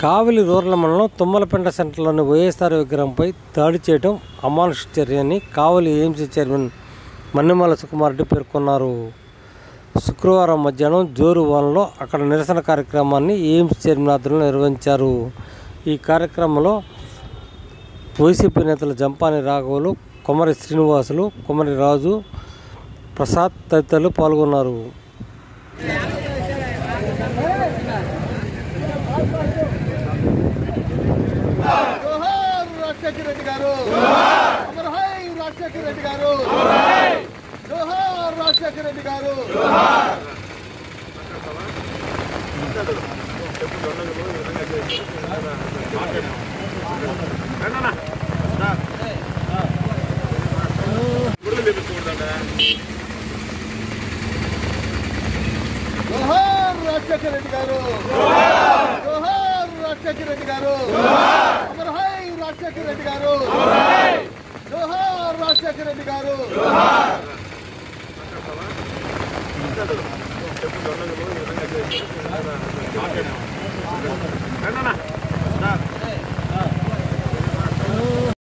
కావలి rural మండలం తుమ్మలపెంట సెంటర్లోని వైఎస్ఆర్ విగ్రహంపై దాడి చేయడం అమానుష చర్య అని కావలి ఏఎంసీ చైర్మన్ మన్నెమల సుకుమారెడ్డి పేర్కొన్నారు శుక్రవారం మధ్యాహ్నం జోరు వానలో అక్కడ నిరసన కార్యక్రమాన్ని ఎయిమ్స్ చైర్మన్ ఆధ్వర్యంలో నిర్వహించారు ఈ కార్యక్రమంలో వైసీపీ నేతలు జంపాని రాఘవులు కొమరి శ్రీనివాసులు కొమరి రాజు ప్రసాద్ తదితరులు పాల్గొన్నారు జోహార్ రాజశేఖర రెడ్డి గారు అమర్ హై రాజశేఖర రెడ్డి గారు జోహార్ రాజశేఖర రెడ్డి గారు జోహార్ రాజశేఖర రెడ్డి గారు జోహార్ రాజశేఖర రెడ్డి గారు అమర్ హై రాజశేఖర రెడ్డి గారు జోహార్ రాజశేఖర రెడ్డి గారు అన్న